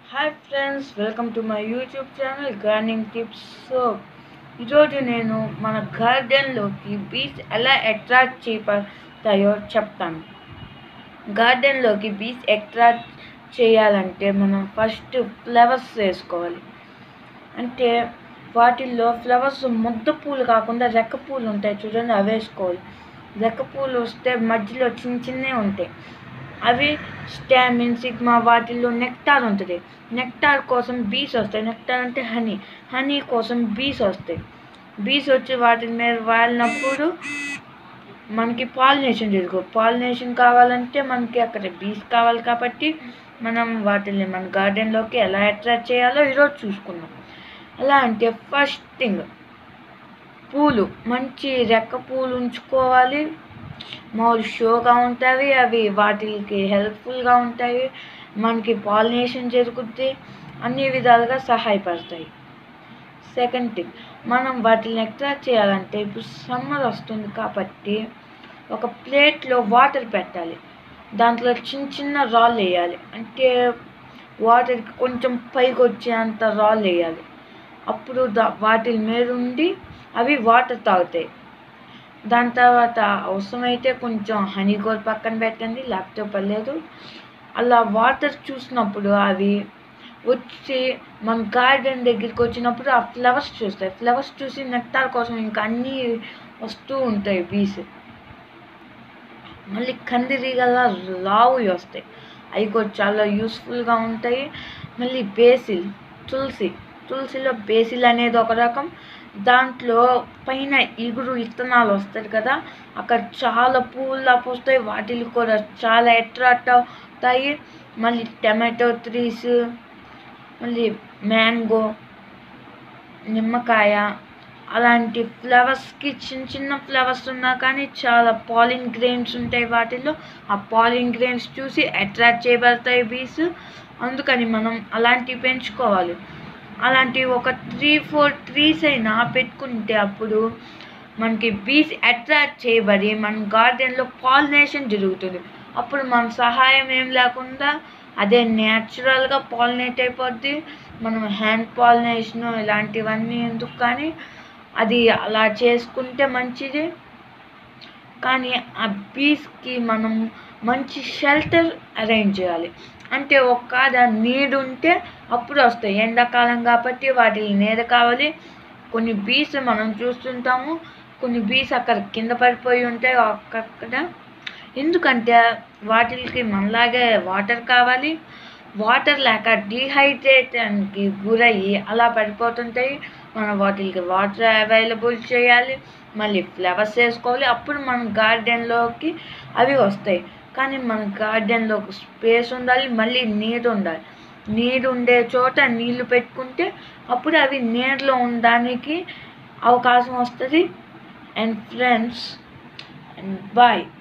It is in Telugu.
hi friends welcome to my YouTube channel gardening tips so ఈరోజు నేను మన గార్డెన్లోకి బీస్ ఎలా అట్రాక్ట్ చేయబడతాయో చెప్తాను గార్డెన్లోకి బీస్ అట్రాక్ట్ చేయాలంటే మనం ఫస్ట్ ఫ్లవర్స్ వేసుకోవాలి అంటే వాటిల్లో ఫ్లవర్స్ ముద్ద పూలు కాకుండా రెక్క పూలు ఉంటాయి చూడండి అవి వేసుకోవాలి రెక్క పూలు వస్తే మధ్యలో చిన్న చిన్నవి ఉంటాయి అవి స్టామిన్ సిగ్మా వాటిల్లో నెక్టార్ ఉంటుంది నెక్టార్ కోసం బీస్ వస్తాయి నెక్టార్ అంటే హనీ హనీ కోసం బీస్ వస్తాయి బీస్ వచ్చి వాటి మీద వాలినప్పుడు మనకి పాలినేషన్ జరుగు పాలినేషన్ కావాలంటే మనకి అక్కడ బీస్ కావాలి కాబట్టి మనం వాటిని మన గార్డెన్లోకి ఎలా అట్రాక్ట్ చేయాలో ఈరోజు చూసుకుందాం ఎలా అంటే ఫస్ట్ థింగ్ పూలు మంచి రెక్క పూలు ఉంచుకోవాలి మోర్ షోగా ఉంటాయి అవి వాటికి హెల్ప్ఫుల్గా ఉంటాయి మనకి పాలినేషన్ జరుగుద్ది అన్ని విధాలుగా సహాయపడతాయి సెకండ్ థింగ్ మనం వాటిని అట్రాక్ట్ చేయాలంటే ఇప్పుడు సమ్మర్ వస్తుంది కాబట్టి ఒక ప్లేట్లో వాటర్ పెట్టాలి దాంట్లో చిన్న చిన్న రాళ్ళు వేయాలి అంటే వాటర్కి కొంచెం పైకి వచ్చేంత రాళ్ళు వేయాలి అప్పుడు దా వాటి మీద ఉండి అవి వాటర్ తాగుతాయి దాని తర్వాత అవసరమైతే కొంచెం హనీ కూడా పక్కన పెట్టండి లేకపోతే పర్లేదు అలా వాటర్ చూసినప్పుడు అవి వచ్చి మన గార్డెన్ దగ్గరికి వచ్చినప్పుడు ఆ ఫ్లవర్స్ చూస్తాయి ఫ్లవర్స్ చూసి నెక్టార్ కోసం ఇంకా అన్నీ వస్తూ ఉంటాయి బీస్ మళ్ళీ కందిరీగలా లావు వస్తాయి అవి కూడా చాలా యూస్ఫుల్గా ఉంటాయి మళ్ళీ బేసిల్ తులసి తులసిలో బేసిల్ అనేది ఒక రకం దాంట్లో పైన ఇగురు విత్తనాలు వస్తాయి కదా అక్కడ చాలా పూలు వస్తాయి వాటికి కూడా చాలా అట్రాక్ట్ అవుతాయి మళ్ళీ టమాటో ట్రీస్ మళ్ళీ మ్యాంగో నిమ్మకాయ అలాంటి ఫ్లవర్స్కి చిన్న చిన్న ఫ్లవర్స్ ఉన్నా కానీ చాలా పాలిన్ గ్రెయిన్స్ ఉంటాయి వాటిల్లో ఆ పాలిన్ గ్రెయిన్స్ చూసి అట్రాక్ట్ చేయబడతాయి బీస్ అందుకని మనం అలాంటివి పెంచుకోవాలి అలాంటి ఒక త్రీ ఫోర్ ట్రీస్ అయినా పెట్టుకుంటే అప్పుడు మనకి బీస్ అట్రాక్ట్ చేయబడి మన గార్డెన్లో పాలినేషన్ జరుగుతుంది అప్పుడు మన సహాయం ఏం లేకుండా అదే న్యాచురల్గా పాలినేట్ అయిపోద్ది మనం హ్యాండ్ పాలినేషన్ ఇలాంటివన్నీ ఎందుకు కానీ అది అలా చేసుకుంటే మంచిది కానీ ఆ బీస్కి మనం మంచి షెల్టర్ అరేంజ్ చేయాలి అంటే ఒక్క నీడు ఉంటే అప్పుడు వస్తాయి ఎండాకాలం కాబట్టి వాటికి నీడ కావాలి కొన్ని బీస్ మనం చూస్తుంటాము కొన్ని బీస్ అక్కడ కింద పడిపోయి ఉంటాయి అక్కడ ఎందుకంటే వాటికి మనలాగే వాటర్ కావాలి వాటర్ లేక డీహైడ్రేషన్కి గురయ్యి అలా పడిపోతుంటాయి మనం వాటికి వాటర్ అవైలబుల్ చేయాలి మళ్ళీ ఫ్లవర్స్ వేసుకోవాలి అప్పుడు మన గార్డెన్లోకి అవి వస్తాయి కానీ మన గార్డెన్లో స్పేస్ ఉండాలి మళ్ళీ నీరు ఉండాలి నీరు ఉండే చోట నీళ్లు పెట్టుకుంటే అప్పుడు అవి నీరులో ఉండడానికి అవకాశం వస్తుంది అండ్ ఫ్రెండ్స్ అండ్ బాయ్